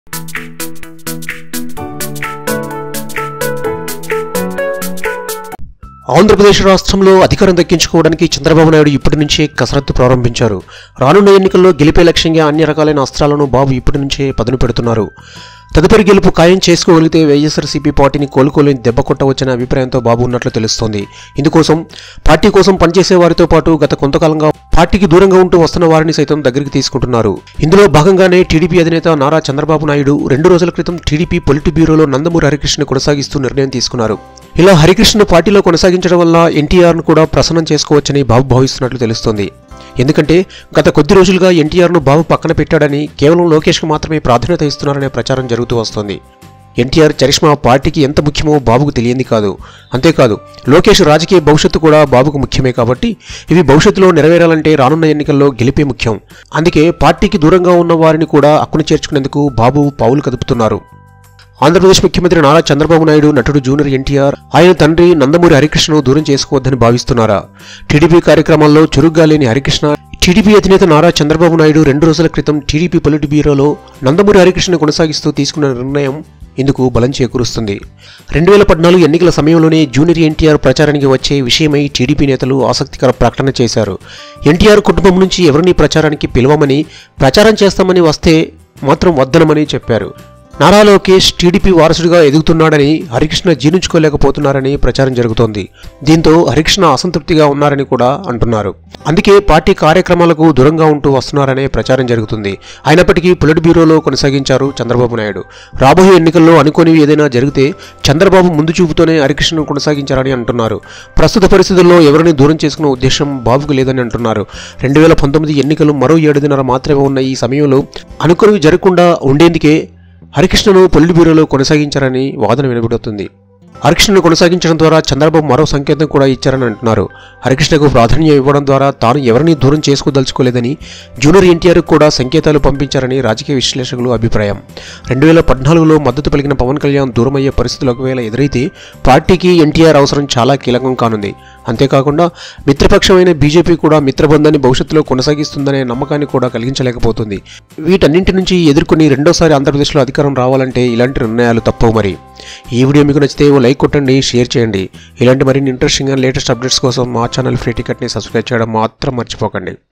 ఆంధ్రప్రదేశ్ రాష్ట్రంలో అధికారం దక్కించుకోవడానికి చంద్రబాబు నాయుడు ఇప్పటి నుంచే కసరత్తు ప్రారంభించారు రానున్న ఎన్నికల్లో గెలిపే లక్ష్యంగా అన్ని రకాలైన అస్త్రాలను బాబు ఇప్పటి నుంచే పదును పెడుతున్నారు తదుపరి గెలుపు ఖాయం చేసుకోగలిగితే వైఎస్ఆర్సీపీ పార్టీని కోలుకోలేని దెబ్బ కొట్టవచ్చనే అభిప్రాయంతో బాబు ఉన్నట్లు తెలుస్తోంది ఇందుకోసం పార్టీ కోసం పనిచేసే వారితో పాటు గత కొంతకాలంగా పార్టీకి దూరంగా ఉంటూ వస్తున్న వారిని సైతం దగ్గరికి తీసుకుంటున్నారు ఇందులో భాగంగానే టీడీపీ అధినేత నారా చంద్రబాబు నాయుడు రెండు రోజుల క్రితం టీడీపీ పొలిట్ బ్యూరోలో నందమూరి హరికృష్ణ కొనసాగిస్తూ నిర్ణయం తీసుకున్నారు ఇలా హరికృష్ణ పార్టీలో కొనసాగించడం వల్ల ఎన్టీఆర్ను కూడా ప్రసన్నం చేసుకోవచ్చని బాబు భావిస్తున్నట్లు తెలుస్తోంది ఎందుకంటే గత కొద్ది రోజులుగా ఎన్టీఆర్ను బాబు పక్కన పెట్టాడని కేవలం లోకేష్కు మాత్రమే ప్రాధాన్యత ఇస్తున్నారనే ప్రచారం జరుగుతూ వస్తోంది ఎన్టీఆర్ చరిష్మా పార్టీకి ఎంత ముఖ్యమో బాబుకు తెలియంది కాదు అంతేకాదు లోకేష్ రాజకీయ భవిష్యత్తు కూడా బాబుకు ముఖ్యమే కాబట్టి ఇవి భవిష్యత్తులో నెరవేరాలంటే రానున్న ఎన్నికల్లో గెలిపే ముఖ్యం అందుకే పార్టీకి దూరంగా ఉన్న వారిని కూడా అక్కును చేర్చుకునేందుకు బాబు పావులు కదుపుతున్నారు ఆంధ్రప్రదేశ్ ముఖ్యమంత్రి నారా చంద్రబాబు నాయుడు నటుడు జూనియర్ ఎన్టీఆర్ ఆయన తండ్రి నందమూరి హరికృష్ణను దూరం చేసుకోవద్దని భావిస్తున్నారా టీడీపీ కార్యక్రమాల్లో చురుగ్గా లేని హరికృష్ణ టీడీపీ అధినేత నారా చంద్రబాబు నాయుడు రెండు రోజుల క్రితం టీడీపీ పొలిట్ బ్యూరోలో నందమూరి హరికృష్ణ కొనసాగిస్తూ తీసుకున్న నిర్ణయం ఇందుకు బలం చేకూరుస్తుంది రెండు వేల పద్నాలుగు ఎన్నికల సమయంలోనే జూనియర్ ఎన్టీఆర్ ప్రచారానికి వచ్చే విషయమై టీడీపీ నేతలు ఆసక్తికర ప్రకటన చేశారు ఎన్టీఆర్ కుటుంబం నుంచి ఎవరిని ప్రచారానికి పిలవమని ప్రచారం చేస్తామని వస్తే మాత్రం వద్దనమని చెప్పారు నారా లోకేష్ టీడీపీ వారసుడిగా ఎదుగుతున్నాడని హరికృష్ణ జీర్ణించుకోలేకపోతున్నారని ప్రచారం జరుగుతోంది దీంతో హరికృష్ణ అసంతృప్తిగా ఉన్నారని కూడా అంటున్నారు అందుకే పార్టీ కార్యక్రమాలకు దూరంగా ఉంటూ వస్తున్నారనే ప్రచారం జరుగుతుంది అయినప్పటికీ పొలిట్ బ్యూరోలో కొనసాగించారు చంద్రబాబు నాయుడు రాబోయే ఎన్నికల్లో అనుకోనివి ఏదైనా జరిగితే చంద్రబాబు ముందు చూపుతోనే హరికృష్ణను కొనసాగించారని అంటున్నారు ప్రస్తుత పరిస్థితుల్లో ఎవరిని దూరం చేసుకునే ఉద్దేశం బాబుకు లేదని అంటున్నారు రెండు వేల పంతొమ్మిది ఎన్నికలు మరో ఏడుదిన్నర మాత్రమే ఉన్న ఈ సమయంలో అనుకోనివి జరగకుండా ఉండేందుకే హరికృష్ణను పొలిట్ బ్యూరోలో కొనసాగించారని వాదన వినబడుతుంది హరికృష్ణను కొనసాగించడం ద్వారా చంద్రబాబు మరో సంకేతం కూడా ఇచ్చారని అంటున్నారు హరికృష్ణకు ప్రాధాన్యం ఇవ్వడం ద్వారా తాను ఎవరిని దూరం చేసుకోదలుచుకోలేదని జూనియర్ ఎన్టీఆర్ కూడా సంకేతాలు పంపించారని రాజకీయ విశ్లేషకులు అభిప్రాయం రెండు వేల పద్నాలుగులో మద్దతు పలికిన పవన్ కళ్యాణ్ దూరమయ్యే పరిస్థితులు ఒకవేళ ఎదురైతే పార్టీకి ఎన్టీఆర్ అవసరం చాలా కీలకం కానుంది అంతేకాకుండా మిత్రపక్షమైన బీజేపీ కూడా మిత్రబంధాన్ని భవిష్యత్తులో కొనసాగిస్తుందనే నమ్మకాన్ని కూడా కలిగించలేకపోతుంది వీటన్నింటి నుంచి ఎదుర్కొని రెండోసారి ఆంధ్రప్రదేశ్లో అధికారం రావాలంటే ఇలాంటి నిర్ణయాలు తప్పవు మరి ఈ వీడియో మీకు నచ్చితే ఓ లైక్ కొట్టండి షేర్ చేయండి ఇలాంటి మరిన్ని ఇంట్రెస్టింగ్ అండ్ లేటెస్ట్ అప్డేట్స్ కోసం మా ఛానల్ ఫ్రీ టికెట్ని సబ్స్క్రైబ్ చేయడం మాత్రం మర్చిపోకండి